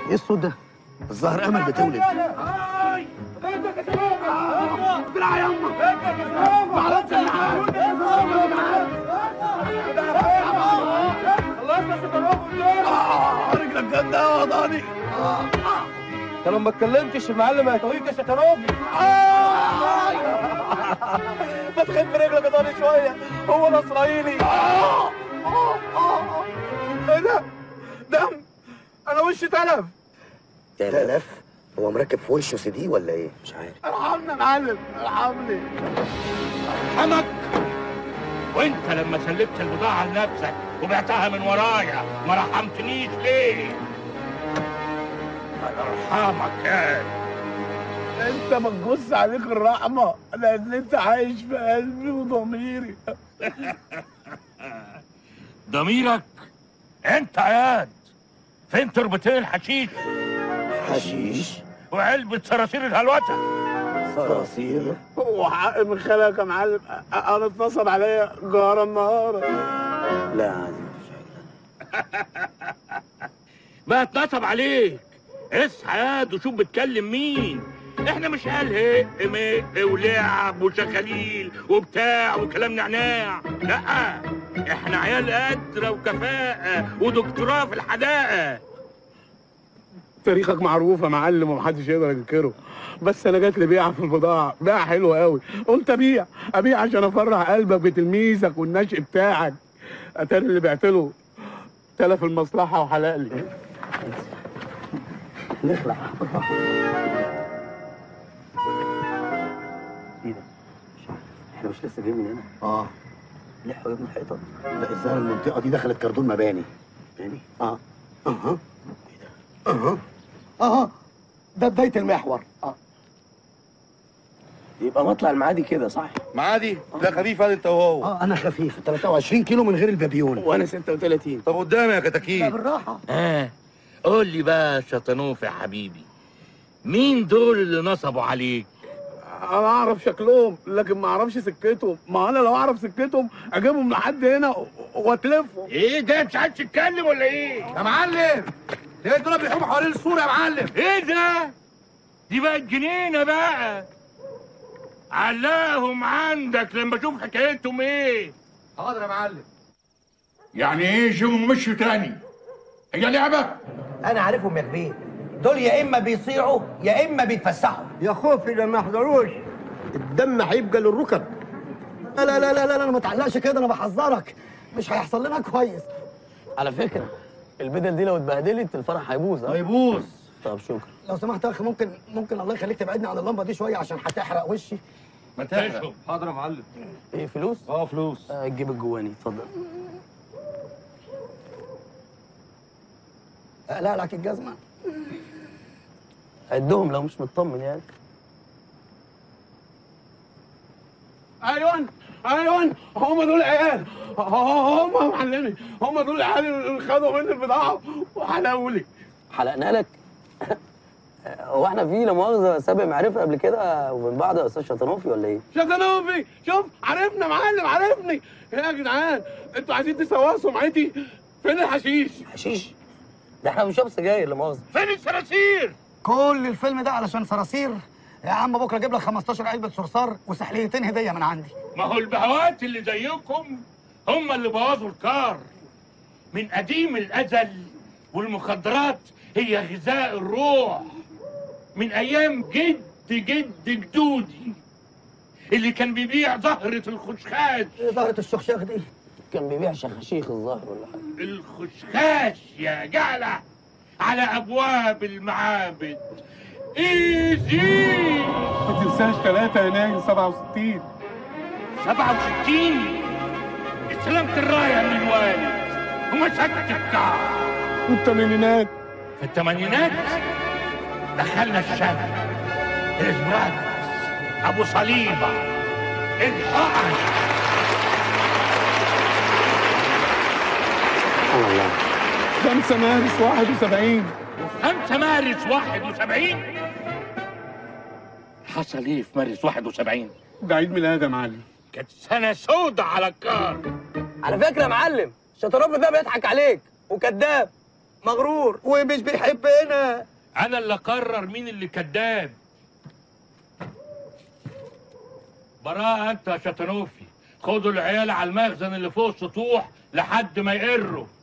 ايه الصوت ده؟ الظاهر امل بتولد رجلك جامده يا وضاني انت لو ما اتكلمتش المعلم هيطويك يا شطرافي ما تخف رجلك يا طارق شويه هو الاسرائيلي ايه ده؟ دم انا وشي تلف تلف هو مركب في وشه سي دي ولا ايه؟ مش عارف ارحمني يا معلم ارحمني ارحمك وانت لما سلمت البضاعه لنفسك وبعتها من ورايا ما رحمتنيش ليه؟ ارحمك يا انت ما تجوز عليك الرحمه لان انت عايش في قلبي وضميري ضميرك انت عياد فين تربتين الحشيش حشيش وعلبة صراصير الهلوسة صراصير وحق من خلقك يا معلم أ- انا اتصل عليا جاره النهار لا عادي مفيش حاجه ما اتنصب عليك اصحى ياد وشوف بتكلم مين احنا مش قال هق مق ولعب وشخاليل وبتاع وكلام نعناع لا احنا عيال قادرة وكفاءة ودكتوراه في الحدائق تاريخك معروف يا معلم ومحدش يقدر ينكره بس انا جات لي بيعه في البضاعه بيعه حلوه قوي قلت ابيع ابيع عشان افرح قلبك بتلميذك والنشء بتاعك اتاري اللي بعت له تلف المصلحه وحلق لي نخلع ايه ده؟ مش عارف احنا مش لسه جايين من هنا؟ اه لحوا يا ابن الحيطه لا الظاهر المنطقه دي دخلت كردون مباني مباني؟ اه اها ايه ده؟ اها اها ده بدايه المحور اه يبقى مطلع المعادي كده صح معادي لا خفيف هذا انت وهو اه انا خفيف 23 كيلو من غير البابيون وانا 36 طب قدامي يا لا كتاكيت بالراحه اه قول لي بقى يا شطنوف يا حبيبي مين دول اللي نصبوا عليك انا اعرف شكلهم لكن ما اعرفش سكتهم ما انا لو اعرف سكتهم اجيبهم لحد هنا و- واتلفهم ايه ده مش عايز تتكلم ولا ايه يا معلم ليه دول بيحوموا حوالين الصوره يا معلم ايه ده دي بقت جنينه بقى علاهم عندك لما اشوف حكايتهم ايه حاضر يا معلم يعني ايه شو مشوا تاني هي لعبه انا عارفهم يا كبير دول يا اما بيصيعوا يا اما بيتفسحوا يا خوفي لما يحضروش الدم هيبقى للركب لا لا لا لا لا ما تعلقش كده انا بحذرك مش هيحصل لنا كويس على فكره البدل دي لو اتبهدلت الفرح هيبوظ ها؟ هيبوظ طب شكرا لو سمحت يا اخي ممكن ممكن الله يخليك تبعدني عن اللمبه دي شويه عشان هتحرق وشي ما تحرق حاضر يا معلم ايه فلوس اه فلوس آه، تجيب الجواني اتفضل اقلع لك الجزمه عدهم لو مش مطمن يعني ايوه ايوه هم دول عيال هم يا معلمي هم دول العيال اللي خدوا مني البضاعه وحلقوا لي حلقنا لك هو احنا في لا مؤاخذه سابق معرفه قبل كده ومن بعض يا استاذ شطرنوفي ولا ايه؟ شطنوفي شوف عرفنا معلم عرفني يا جدعان انتوا عايزين تسوقوا سمعتي فين الحشيش حشيش ده احنا بنشرب سجاير لا مؤاخذه فين الصراصير كل الفيلم ده علشان صراصير يا عم بكره اجيب لك 15 علبه صرصار وسحليتين هديه من عندي ما هو البهوات اللي زيكم هم اللي بوظوا الكار من قديم الازل والمخدرات هي غذاء الروح من ايام جد جد جدودي اللي كان بيبيع زهرة الخشخاش ايه ظهرت الشخشاخ دي كان بيبيع شخاشيخ الظاهر ولا حاجه الخشخاش يا جعلة على ابواب المعابد ايزي ما تنساش 3 يناير 67 67 استلمت الراية من الوالد ومسكت الكعب والثمانينات في الثمانينات دخلنا الشام الاسبراد ابو صليبه الحقن سبحان الله 5 مارس 71 5 مارس 71 حصل ايه في مارس 71 ده عيد ميلاد يا معلم كانت سنه سودة على الكار على فكره يا معلم شطرنوفي ده بيضحك عليك وكذاب مغرور ومش بيحبنا انا اللي اقرر مين اللي كذاب براءة انت يا شطنوفي خدوا العيال على المخزن اللي فوق السطوح لحد ما يقروا